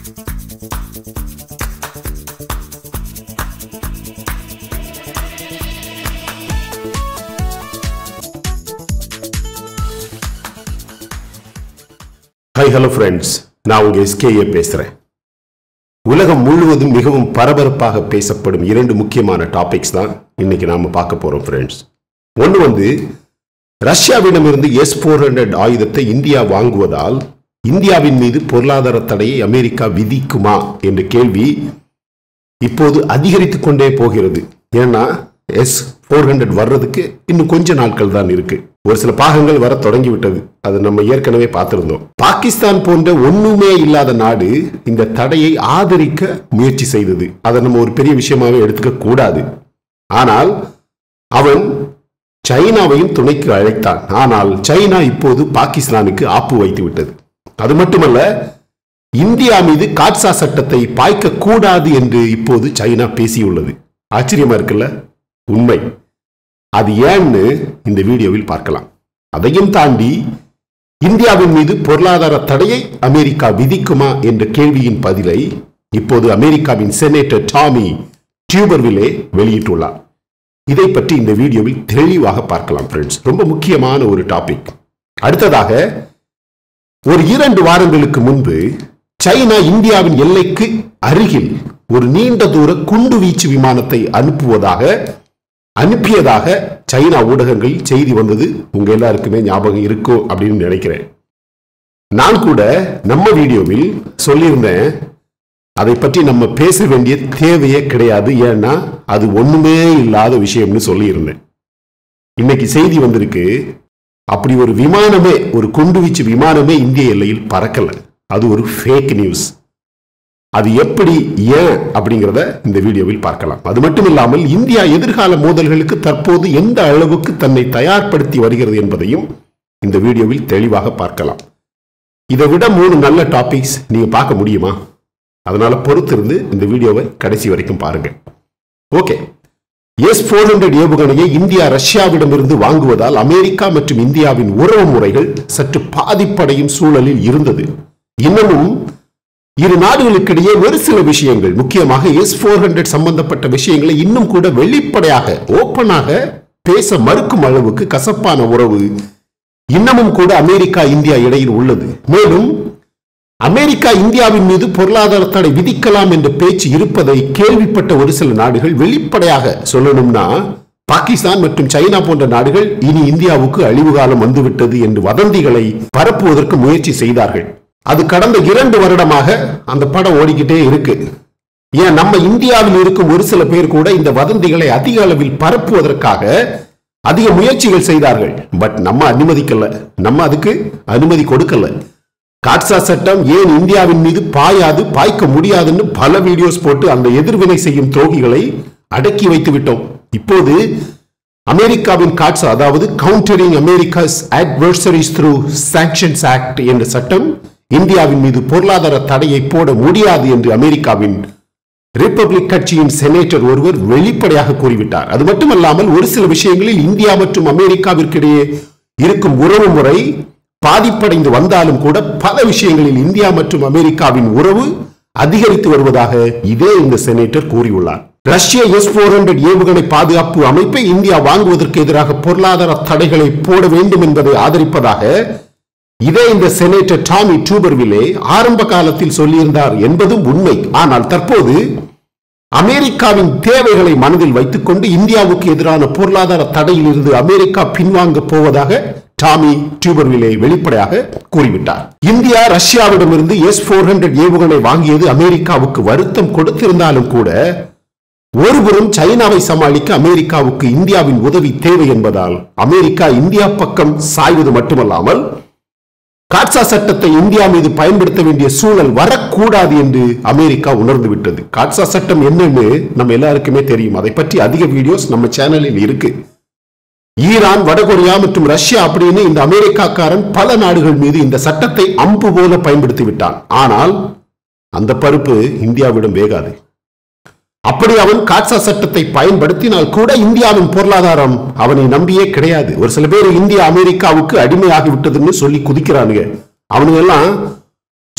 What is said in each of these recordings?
hi hello friends நான் உங்க SKA பேசுறேன் உலகம் முழுவதும் மிகவும் பரபரப்பாக பேசப்படும் இரண்டு முக்கியமான டாபிக்ஸ் தான் இன்னைக்கு நாம பார்க்க போறோம் ஃப்ரெண்ட்ஸ் ஒன்று வந்து ரஷ்யாவிடமிருந்து எஸ் ஃபோர் ஹண்ட்ரட் ஆயுதத்தை இந்தியா வாங்குவதால் இந்தியாவின் மீது பொருளாதார தடையை அமெரிக்கா விதிக்குமா என்ற கேள்வி இப்போது அதிகரித்துக் கொண்டே போகிறது ஏன்னா எஸ் ஃபோர் ஹண்ட்ரட் வர்றதுக்கு இன்னும் கொஞ்ச நாட்கள் தான் இருக்கு ஒரு சில பாகங்கள் வர தொடங்கி விட்டது அது நம்ம ஏற்கனவே பார்த்திருந்தோம் பாகிஸ்தான் போன்ற ஒண்ணுமே இல்லாத நாடு இந்த தடையை ஆதரிக்க முயற்சி செய்தது அதை நம்ம ஒரு பெரிய விஷயமாவே எடுத்துக்க கூடாது ஆனால் அவன் சைனாவையும் துணைக்கு அழைத்தான் ஆனால் சைனா இப்போது பாகிஸ்தானுக்கு ஆப்பு வைத்து விட்டது அது மட்டுமல்ல இந்தியா மீது காட்சா சட்டத்தை பாய்க்க கூடாது என்று இப்போது சைனா பேசியுள்ளது ஆச்சரியமா இருக்குல்ல உண்மை அது ஏன்னு இந்த வீடியோவில் பார்க்கலாம் அதையும் தாண்டி இந்தியாவின் மீது பொருளாதார தடையை அமெரிக்கா விதிக்குமா என்ற கேள்வியின் பதிலை இப்போது அமெரிக்காவின் செனேட்டர் டாமி டியூபர்விலே வெளியிட்டுள்ளார் இதை பற்றி இந்த வீடியோவில் தெளிவாக பார்க்கலாம் ஃப்ரெண்ட்ஸ் ரொம்ப முக்கியமான ஒரு டாபிக் அடுத்ததாக ஒரு இரண்டு வாரங்களுக்கு முன்பு சைனா இந்தியாவின் எல்லைக்கு அருகில் ஒரு நீண்ட தூர குண்டு வீச்சு விமானத்தை அனுப்புவதாக அனுப்பியதாக சைனா ஊடகங்களில் செய்தி வந்தது உங்க எல்லாருக்குமே ஞாபகம் இருக்கும் அப்படின்னு நினைக்கிறேன் நான் கூட நம்ம வீடியோவில் சொல்லியிருந்தேன் அதை பற்றி நம்ம பேச வேண்டிய தேவையே கிடையாது ஏன்னா அது ஒண்ணுமே இல்லாத விஷயம்னு சொல்லியிருந்தேன் இன்னைக்கு செய்தி வந்திருக்கு அப்படி ஒரு விமானமே ஒரு குண்டுவீச்சு விமானமே இந்திய எல்லையில் பறக்கல அது ஒரு ஃபேக் நியூஸ் அது எப்படி ஏன் அப்படிங்கிறத இந்த வீடியோவில் பார்க்கலாம் அது மட்டும் இல்லாமல் இந்தியா எதிர்கால மோதல்களுக்கு தற்போது எந்த அளவுக்கு தன்னை தயார்படுத்தி வருகிறது என்பதையும் இந்த வீடியோவில் தெளிவாக பார்க்கலாம் இதை விட மூணு நல்ல டாபிக்ஸ் நீங்க பார்க்க முடியுமா அதனால பொறுத்திருந்து இந்த வீடியோவை கடைசி வரைக்கும் பாருங்க ஓகே எஸ் போர் ஹண்ட்ரட் ஏவுகணையை இந்தியா ரஷ்யாவிடமிருந்து வாங்குவதால் அமெரிக்கா மற்றும் இந்தியாவின் உறவு முறைகள் சற்று பாதிப்படையும் சூழலில் இருந்தது இன்னமும் இரு நாடுகளுக்கிடையே ஒரு சில விஷயங்கள் முக்கியமாக எஸ் போர் ஹண்ட்ரட் சம்பந்தப்பட்ட விஷயங்களை இன்னும் கூட வெளிப்படையாக ஓப்பனாக பேச மறுக்கும் அளவுக்கு கசப்பான உறவு இன்னமும் கூட அமெரிக்கா இந்தியா இடையில் உள்ளது மேலும் அமெரிக்கா இந்தியாவின் மீது பொருளாதார தடை விதிக்கலாம் என்ற பேச்சு இருப்பதை கேள்விப்பட்ட ஒரு சில நாடுகள் வெளிப்படையாக சொல்லணும்னா பாகிஸ்தான் மற்றும் சைனா போன்ற நாடுகள் இனி இந்தியாவுக்கு அழிவு காலம் வந்துவிட்டது என்று வதந்திகளை பரப்புவதற்கு முயற்சி செய்தார்கள் அது கடந்த இரண்டு வருடமாக அந்த படம் ஓடிக்கிட்டே இருக்கு ஏன் நம்ம இந்தியாவில் இருக்கும் ஒரு சில பேர் கூட இந்த வதந்திகளை அதிக அளவில் பரப்புவதற்காக அதிக முயற்சிகள் செய்தார்கள் பட் நம்ம அனுமதிக்கல நம்ம அதுக்கு அனுமதி கொடுக்கல காட்சா சட்டம் ஏன் இந்தியாவின் மீது பாயாது பாய்க்க முடியாதுன்னு பல வீடியோஸ் போட்டு அந்த எதிர்வினை செய்யும் துரோகிகளை அடக்கி வைத்து விட்டோம் இப்போது அமெரிக்காவின் காட்சா அதாவது countering America's adversaries through sanctions act என்ற சட்டம் இந்தியாவின் மீது பொருளாதார தடையை போட முடியாது என்று அமெரிக்காவின் ரிப்பப்ளிக் கட்சியின் செனேட்டர் ஒருவர் வெளிப்படையாக கூறிவிட்டார் அது மட்டுமல்லாமல் ஒரு சில விஷயங்களில் இந்தியா மற்றும் அமெரிக்காவிற்கிடையே இருக்கும் உறவு முறை பாதிப்படைந்து வந்தாலும் கூட பல விஷயங்களில் இந்தியா மற்றும் அமெரிக்காவின் உறவு அதிகரித்து வருவதாக இதே இந்த செனேட்டர் கூறியுள்ளார் ரஷ்ய எஸ் போர் ஹண்ட்ரட் ஏவுகணை பாதுகாப்பு அமைப்பை இந்தியா வாங்குவதற்கு எதிராக பொருளாதார தடைகளை போட வேண்டும் என்பதை ஆதரிப்பதாக இதே இந்த செனேட்டர் டாமி டூபர்விலே ஆரம்ப காலத்தில் சொல்லியிருந்தார் என்பதும் உண்மை ஆனால் தற்போது அமெரிக்காவின் தேவைகளை மனதில் வைத்துக்கொண்டு இந்தியாவுக்கு எதிரான பொருளாதார தடையில் இருந்து அமெரிக்கா பின்வாங்க போவதாக டாமி டியூபர்விலே வெளிப்படையாக கூறிவிட்டார் இந்தியா ரஷ்யாவிடமிருந்து எஸ் போர் ஹண்ட்ரட் ஏவுகணை வாங்கியது அமெரிக்காவுக்கு வருத்தம் கொடுத்திருந்தாலும் கூட ஒருபுறம் சைனாவை சமாளிக்க அமெரிக்காவுக்கு இந்தியாவின் உதவி தேவை என்பதால் அமெரிக்கா இந்தியா பக்கம் சாய்வது மட்டுமல்லாமல் காட்சா சட்டத்தை இந்தியா மீது பயன்படுத்த வேண்டிய சூழல் வரக்கூடாது என்று அமெரிக்கா உணர்ந்து விட்டது காட்சா சட்டம் என்னன்னு நம்ம எல்லாருக்குமே தெரியும் அதை பற்றி அதிக வீடியோஸ் நம்ம சேனலில் இருக்கு ஈரான் வடகொரியா மற்றும் ரஷ்யா அப்படின்னு இந்த அமெரிக்காக்காரன் பல நாடுகள் மீது இந்த சட்டத்தை அம்பு போல பயன்படுத்தி விட்டான் ஆனால் அந்த பருப்பு இந்தியாவிடம் வேகாது அப்படி அவன் காட்சா சட்டத்தை பயன்படுத்தினால் கூட இந்தியாவின் பொருளாதாரம் அவனை நம்பியே கிடையாது ஒரு சில பேர் இந்தியா அமெரிக்காவுக்கு அடிமையாகி விட்டதுன்னு சொல்லி குதிக்கிறானுங்க அவனுங்க எல்லாம்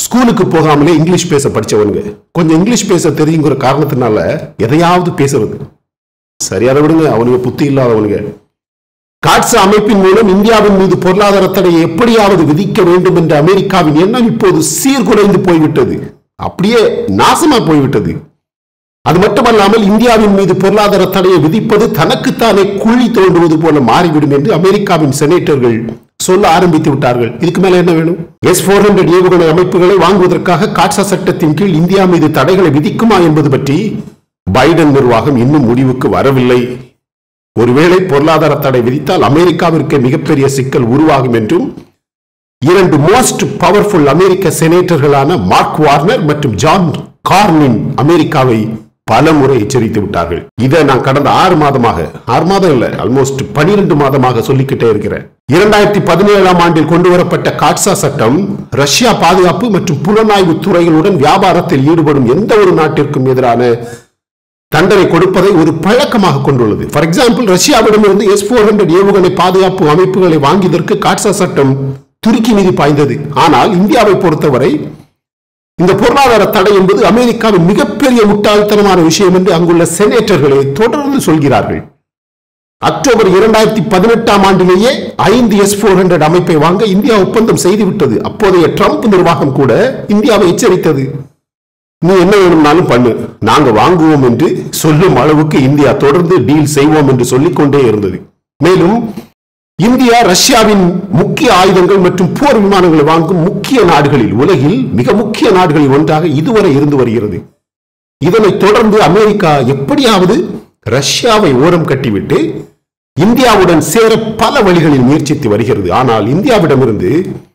ஸ்கூலுக்கு போகாமலே இங்கிலீஷ் பேச படிச்சவனுங்க கொஞ்சம் இங்கிலீஷ் பேச தெரியுங்கிற காரணத்தினால எதையாவது பேசுறது சரியான விடுங்க அவனுங்க புத்தி இல்லாதவனுங்க காட்சா அமைப்பின் மூலம் இந்தியாவின் மீது பொருளாதார தடையை எப்படியாவது விதிக்க வேண்டும் என்ற அமெரிக்காவின் எண்ணம் இப்போது சீர்குலைந்து போய்விட்டது அப்படியே நாசமா போய்விட்டது அது மட்டுமல்லாமல் இந்தியாவின் மீது பொருளாதார தடையை விதிப்பது தனக்குத்தானே குழி தோண்டுவது போல மாறிவிடும் என்று அமெரிக்காவின் செனேட்டர்கள் சொல்ல ஆரம்பித்து விட்டார்கள் இதுக்கு மேல என்ன வேணும் எஸ் போர் ஹண்ட்ரட் ஏவுகணை அமைப்புகளை வாங்குவதற்காக காட்சா சட்டத்தின் கீழ் இந்தியா மீது தடைகளை விதிக்குமா என்பது பற்றி பைடன் நிர்வாகம் இன்னும் முடிவுக்கு வரவில்லை ஒருவேளை பொருளாதார தடை விதித்தால் அமெரிக்காவிற்கு மிகப்பெரிய சிக்கல் உருவாகும் என்றும் இரண்டு மோஸ்ட் பவர்ஃபுல் அமெரிக்க செனேட்டர்களான மார்க் வார்னர் மற்றும் ஜான் கார்னின் அமெரிக்காவை பல முறை எச்சரித்து விட்டார்கள் இதை நான் கடந்த ஆறு மாதமாக ஆறு மாதம் இல்ல ஆல்மோஸ்ட் பனிரெண்டு மாதமாக சொல்லிக்கிட்டே இருக்கிறேன் இரண்டாயிரத்தி பதினேழாம் ஆண்டில் கொண்டு வரப்பட்ட காட்சா சட்டம் ரஷ்யா பாதுகாப்பு மற்றும் புலனாய்வு துறைகளுடன் வியாபாரத்தில் ஈடுபடும் எந்த ஒரு நாட்டிற்கும் எதிரான தண்டனை கொடுப்பதை ஒரு பழக்கமாக கொண்டுள்ளது ஃபார் எக்ஸாம்பிள் ரஷ்யாவிடமிருந்து எஸ் போர் ஹண்ட்ரட் ஏவுகணை பாதுகாப்பு அமைப்புகளை வாங்கியதற்கு காட்சா சட்டம் துருக்கி மீது பாய்ந்தது ஆனால் இந்தியாவை பொறுத்தவரை இந்த பொருளாதார தடை என்பது அமெரிக்காவின் மிகப்பெரிய முட்டாள்தனமான விஷயம் என்று அங்குள்ள செனேட்டர்களே தொடர்ந்து சொல்கிறார்கள் அக்டோபர் இரண்டாயிரத்தி பதினெட்டாம் ஆண்டிலேயே ஐந்து எஸ் போர் ஹண்ட்ரட் அமைப்பை வாங்க இந்தியா ஒப்பந்தம் செய்துவிட்டது அப்போதைய ட்ரம்ப் நிர்வாகம் கூட இந்தியாவை எச்சரித்தது நீ என்ன வேணும்னாலும் பண்ணு நாங்க வாங்குவோம் என்று சொல்லும் அளவுக்கு இந்தியா தொடர்ந்து டீல் செய்வோம் என்று சொல்லிக்கொண்டே இருந்தது மேலும் இந்தியா ரஷ்யாவின் முக்கிய ஆயுதங்கள் மற்றும் போர் விமானங்களை வாங்கும் முக்கிய நாடுகளில் உலகில் மிக முக்கிய நாடுகளில் ஒன்றாக இதுவரை இருந்து வருகிறது இதனைத் தொடர்ந்து அமெரிக்கா எப்படியாவது ரஷ்யாவை ஓரம் கட்டிவிட்டு இந்தியாவுடன் சேர பல வழிகளில் முயற்சித்து வருகிறது ஆனால் இந்தியாவிடமிருந்து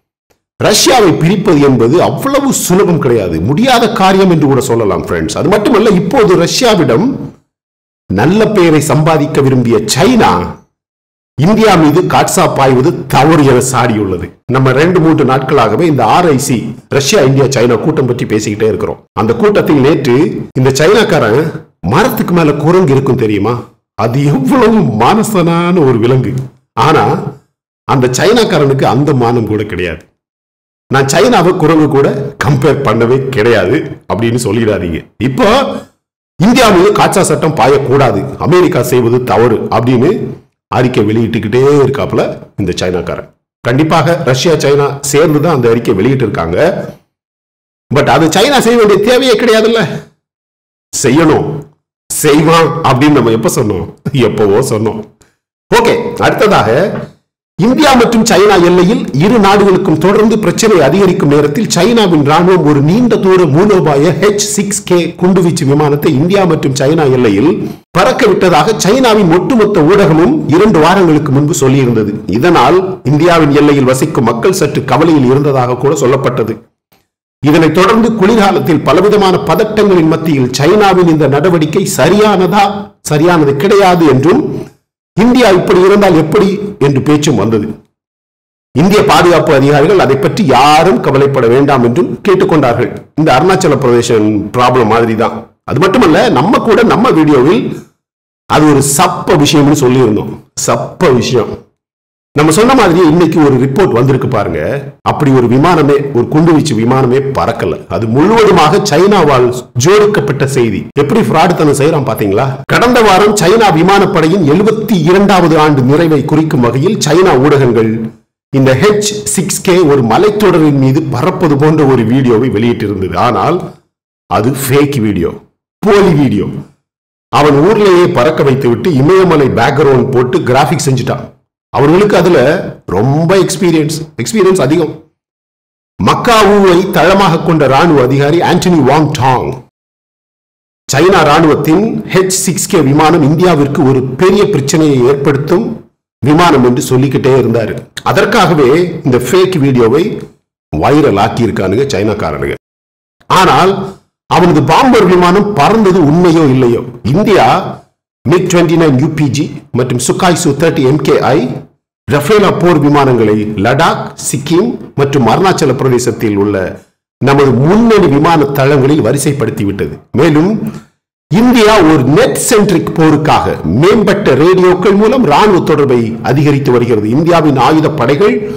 ரஷ்யாவை பிரிப்பது என்பது அவ்வளவு சுலபம் கிடையாது முடியாத காரியம் என்று கூட சொல்லலாம் ஃப்ரெண்ட்ஸ் அது மட்டுமல்ல இப்போது ரஷ்யாவிடம் நல்ல பெயரை சம்பாதிக்க விரும்பிய சைனா இந்தியா மீது காட்சா பாய்வது தவறு என சாடியுள்ளது நம்ம ரெண்டு மூன்று நாட்களாகவே இந்த ஆர்ஐசி ரஷ்யா இந்தியா சைனா கூட்டம் பற்றி பேசிக்கிட்டே இருக்கிறோம் அந்த கூட்டத்தில் நேற்று இந்த சைனாக்காரன் மரத்துக்கு மேல குரங்கு இருக்கும் தெரியுமா அது எவ்வளவு மானசனான ஒரு விலங்கு ஆனா அந்த சைனாக்காரனுக்கு அந்த மானம் கூட கிடையாது நான் சைனாவை குரங்கு கூட கம்பேர் பண்ணவே கிடையாது அப்படின்னு சொல்லிடாதீங்க இப்போ இந்தியா மீது காட்சா சட்டம் பாயக்கூடாது அமெரிக்கா செய்வது தவறு அப்படின்னு அறிக்கை வெளியிட்டுக்கிட்டே இருக்காப்புல இந்த சைனாக்காரன் கண்டிப்பாக ரஷ்யா சைனா சேர்ந்து தான் அந்த அறிக்கை வெளியிட்டு இருக்காங்க பட் அது சைனா செய்ய வேண்டிய தேவையே கிடையாதுல்ல செய்யணும் செய்வான் அப்படின்னு நம்ம எப்ப சொன்னோம் எப்பவோ சொன்னோம் ஓகே அடுத்ததாக இந்தியா மற்றும் சைனா எல்லையில் இரு நாடுகளுக்கும் தொடர்ந்து பிரச்சனை அதிகரிக்கும் நேரத்தில் சைனாவின் ராணுவம் ஒரு நீண்ட தூர மூலோபாய ஹெச் சிக்ஸ் கே குண்டுவீச்சு விமானத்தை இந்தியா மற்றும் சைனா எல்லையில் பறக்க விட்டதாக சைனாவின் ஒட்டுமொத்த ஊடகமும் இரண்டு வாரங்களுக்கு முன்பு சொல்லியிருந்தது இதனால் இந்தியாவின் எல்லையில் வசிக்கும் மக்கள் சற்று கவலையில் இருந்ததாக கூட சொல்லப்பட்டது இதனைத் தொடர்ந்து குளிர்காலத்தில் பலவிதமான பதட்டங்களின் மத்தியில் சைனாவின் இந்த நடவடிக்கை சரியானதா சரியானது கிடையாது என்றும் இந்தியா இப்படி இருந்தால் எப்படி என்று பேச்சும் வந்தது இந்திய பாதுகாப்பு அதிகாரிகள் அதை பற்றி யாரும் கவலைப்பட வேண்டாம் என்றும் கேட்டுக்கொண்டார்கள் இந்த அருணாச்சல பிரதேசம் ப்ராப்ளம் மாதிரி தான் அது மட்டுமல்ல நம்ம கூட நம்ம வீடியோவில் அது ஒரு சப்ப விஷயம்னு சொல்லியிருந்தோம் சப்ப விஷயம் நம்ம சொன்ன மாதிரி இன்னைக்கு ஒரு ரிப்போர்ட் வந்திருக்கு பாருங்க அப்படி ஒரு விமானமே ஒரு குண்டுவீச்சு விமானமே பறக்கல அது முழுவதுமாக சைனாவால் ஜோடிக்கப்பட்ட செய்தி எப்படி ஃப்ராடுத்தனம் செய்யறான் பாத்தீங்களா கடந்த வாரம் சைனா விமானப்படையின் எழுபத்தி இரண்டாவது ஆண்டு நிறைவை குறிக்கும் வகையில் சைனா ஊடகங்கள் இந்த ஹெச் சிக்ஸ் கே ஒரு மலைத்தொடரின் மீது பறப்பது போன்ற ஒரு வீடியோவை வெளியிட்டிருந்தது ஆனால் அது ஃபேக் வீடியோ போலி வீடியோ அவன் ஊர்லயே பறக்க வைத்து விட்டு இமயமலை பேக்ரவுண்ட் போட்டு கிராபிக்ஸ் செஞ்சுட்டான் அவர்களுக்கு அதுல ரொம்ப எக்ஸ்பீரியன்ஸ் எக்ஸ்பீரியன்ஸ் அதிகம் மக்காவுவை தளமாக கொண்ட ராணுவ அதிகாரி ஆண்டனி வாங் டாங் சைனா ராணுவத்தின் ஹெச் சிக்ஸ் கே விமானம் இந்தியாவிற்கு ஒரு பெரிய பிரச்சனையை ஏற்படுத்தும் விமானம் என்று சொல்லிக்கிட்டே இருந்தாரு அதற்காகவே இந்த ஃபேக் வீடியோவை வைரல் ஆக்கி இருக்கானுங்க சைனாக்காரனுங்க ஆனால் அவனது பாம்பர் விமானம் பறந்தது உண்மையோ இல்லையோ India MiG twenty nine UPG மற்றும் சுகாய் சு தேர்ட்டி எம்கேஐ ரஃபேலா போர் விமானங்களை லடாக் சிக்கிம் மற்றும் அருணாச்சல பிரதேசத்தில் உள்ள நமது முன்னணி விமான தளங்களில் வரிசைப்படுத்திவிட்டது மேலும் இந்தியா ஒரு நெட் சென்ட்ரிக் போருக்காக மேம்பட்ட ரேடியோக்கள் மூலம் ராணுவ தொடர்பை அதிகரித்து வருகிறது இந்தியாவின் ஆயுத படைகள்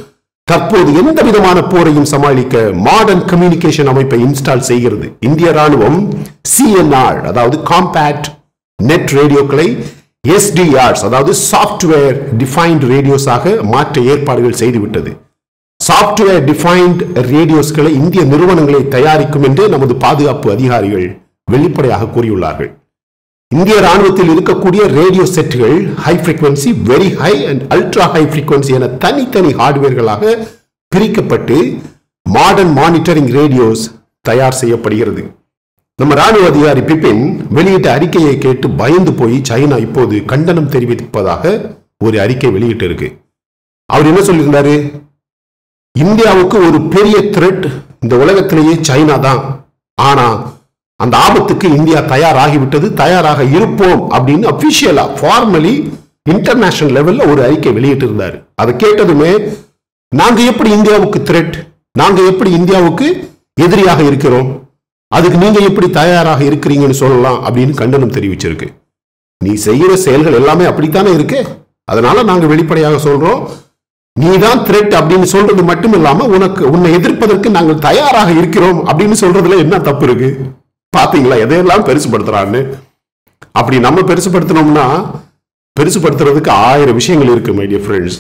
தற்போது எந்த விதமான போரையும் சமாளிக்க மாடர்ன் கம்யூனிகேஷன் அமைப்பை இன்ஸ்டால் செய்கிறது இந்திய ராணுவம் சிஎன்ஆர் அதாவது காம்பேக்ட் நெட் ரேடியோக்களை எஸ்டிஆர்ஸ் அதாவது சாஃப்ட்வேர் டிஃபைன்ட் ரேடியோஸாக மாற்ற ஏற்பாடுகள் செய்துவிட்டது சாஃப்ட்வேர் டிஃபைன்ட் ரேடியோஸ்களை இந்திய நிறுவனங்களை தயாரிக்கும் என்று நமது பாதுகாப்பு அதிகாரிகள் வெளிப்படையாக கூறியுள்ளார்கள் இந்திய ராணுவத்தில் இருக்கக்கூடிய ரேடியோ செட்டுகள் high frequency very high and ultra high frequency என தனித்தனி ஹார்ட்வேர்களாக பிரிக்கப்பட்டு மாடர்ன் மானிட்டரிங் ரேடியோஸ் தயார் செய்யப்படுகிறது நம்ம ராணுவ அதிகாரி பிபின் வெளியிட்ட அறிக்கையை கேட்டு பயந்து போய் சைனா இப்போது கண்டனம் தெரிவிப்பதாக ஒரு அறிக்கை வெளியிட்டு இருக்கு அவர் என்ன சொல்லியிருந்தாரு இந்தியாவுக்கு ஒரு பெரிய த்ரெட் இந்த உலகத்திலேயே சைனா தான் ஆனா அந்த ஆபத்துக்கு இந்தியா தயாராகிவிட்டது தயாராக இருப்போம் அப்படின்னு அபிஷியலா ஃபார்மலி இன்டர்நேஷனல் லெவல்ல ஒரு அறிக்கை வெளியிட்டு இருந்தாரு அதை கேட்டதுமே நாங்க எப்படி இந்தியாவுக்கு த்ரெட் நாங்க எப்படி இந்தியாவுக்கு எதிரியாக இருக்கிறோம் அதுக்கு நீங்க எப்படி தயாராக இருக்கிறீங்கன்னு சொல்லலாம் அப்படின்னு கண்டனம் தெரிவிச்சிருக்கு நீ செய்யற செயல்கள் எல்லாமே அப்படித்தானே இருக்கு அதனால நாங்க வெளிப்படையாக சொல்றோம் நீதான் த்ரெட் அப்படின்னு சொல்றது மட்டும் இல்லாம உனக்கு உன்னை எதிர்ப்பதற்கு நாங்கள் தயாராக இருக்கிறோம் அப்படின்னு சொல்றதுல என்ன தப்பு இருக்கு பாத்தீங்களா எதையெல்லாம் பெருசுபடுத்துறான்னு அப்படி நம்ம பெருசுபடுத்தினோம்னா பெருசுபடுத்துறதுக்கு ஆயிரம் விஷயங்கள் இருக்கு my dear friends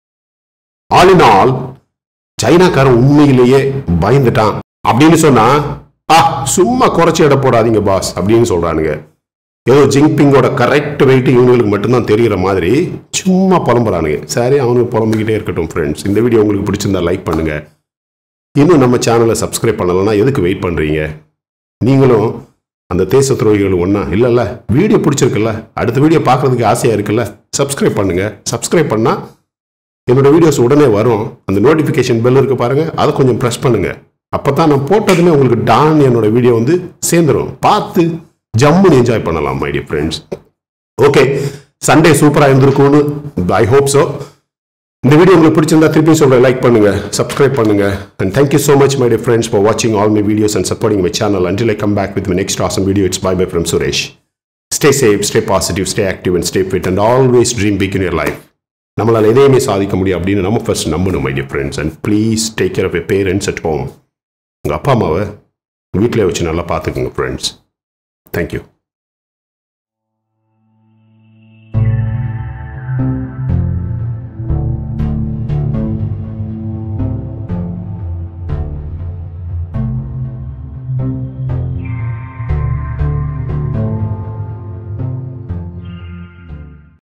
all in all சைனாக்காரன் உண்மையிலேயே பயந்துட்டான் அப்படின்னு சொன்னா ஆ சும்மா குறைச்சி எடை போடாதீங்க பாஸ் அப்படின்னு சொல்றானுங்க ஏதோ ஜிங்பிங்கோட கரெக்ட் வெயிட் இவங்களுக்கு மட்டும்தான் தெரிகிற மாதிரி சும்மா புலம்புறானுங்க சரி அவனுக்கு புலம்பிக்கிட்டே இருக்கட்டும் ஃப்ரெண்ட்ஸ் இந்த வீடியோ உங்களுக்கு பிடிச்சிருந்தா லைக் பண்ணுங்க இன்னும் நம்ம சேனலை சப்ஸ்கிரைப் பண்ணலைன்னா எதுக்கு வெயிட் பண்ணுறீங்க நீங்களும் அந்த தேச துரோகிகள் ஒன்றா இல்லைல்ல வீடியோ பிடிச்சிருக்குல்ல அடுத்த வீடியோ பார்க்குறதுக்கு ஆசையாக இருக்குல்ல சப்ஸ்கிரைப் பண்ணுங்க சப்ஸ்கிரைப் பண்ணால் என்னோட வீடியோஸ் உடனே வரும் அந்த நோட்டிஃபிகேஷன் பெல் இருக்கு பாருங்க அதை கொஞ்சம் ப்ரெஸ் பண்ணுங்க அப்போ தான் நான் போட்டதுமே உங்களுக்கு டான் என்னோட வீடியோ வந்து சேர்ந்துடும் பார்த்து ஜம்முன்னு என்ஜாய் பண்ணலாம் my dear friends okay Sunday சூப்பராக இருந்திருக்கும்னு ஐ ஹோப் ஸோ இந்த வீடியோ உங்களுக்கு பிடிச்சிருந்தா திருப்பி சொல்றேன் லைக் பண்ணுங்க சப்ஸ்கிரைப் பண்ணுங்க and thank you so much my dear friends for watching all my videos and supporting my channel until I come back with my next awesome video it's bye bye from Suresh stay safe stay positive stay active and stay fit and always dream big in your life நம்மளால் எதையுமே சாதிக்க முடியும் அப்படின்னு நம்ம first நம்பணும் my dear friends and please take care of a parents at home உங்கள் அப்பா அம்மாவை வீட்டிலே வச்சு நல்லா பார்த்துக்குங்க ஃப்ரெண்ட்ஸ் தேங்க்யூ